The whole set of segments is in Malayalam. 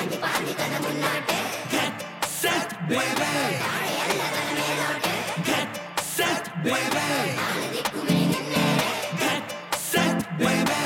Get set, baby. Get set, baby. Get set, baby.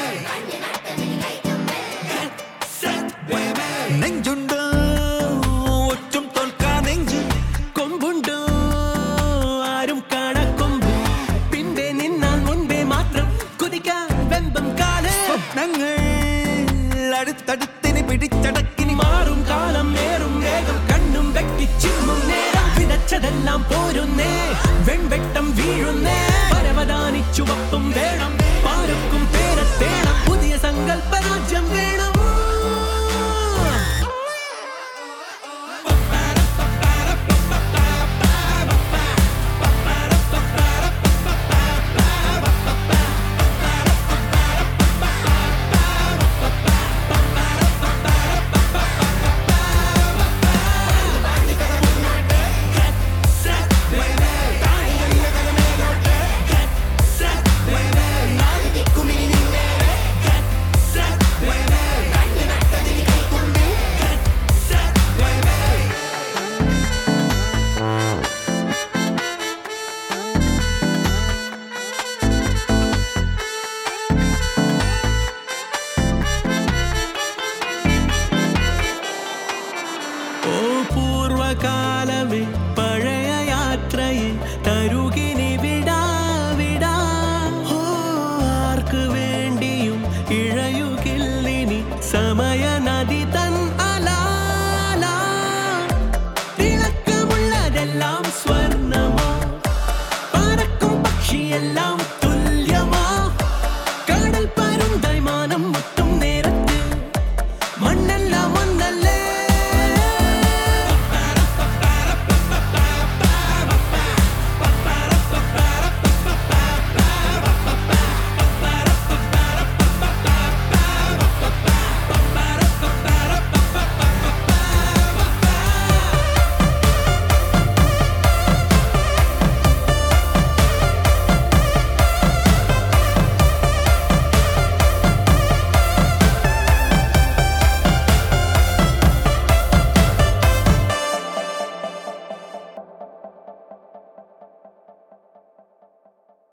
Get set, baby. നെഞ്ചുണ്ട് ഒറ്റും തോൽക്കാ നെഞ്ച് കൊമ്പുണ്ടോ ആരും കാണാ കൊമ്പ് പിമ്പെ നിന്നാൽ മുൻപേ മാത്രം കുതിക്കാൻ വെമ്പം കാല് സ്വപ്നങ്ങൾ അടുത്തടുത്തിന് പിടിച്ചടക്കിനി മാറും കാലം നേറും വേഗം കണ്ണും വെട്ടി ചിമ്മും നേരം വിതച്ചതെല്ലാം പോരുന്നേ വെൺവെട്ടം വീഴുന്നേ പരവതാനി ചുവപ്പും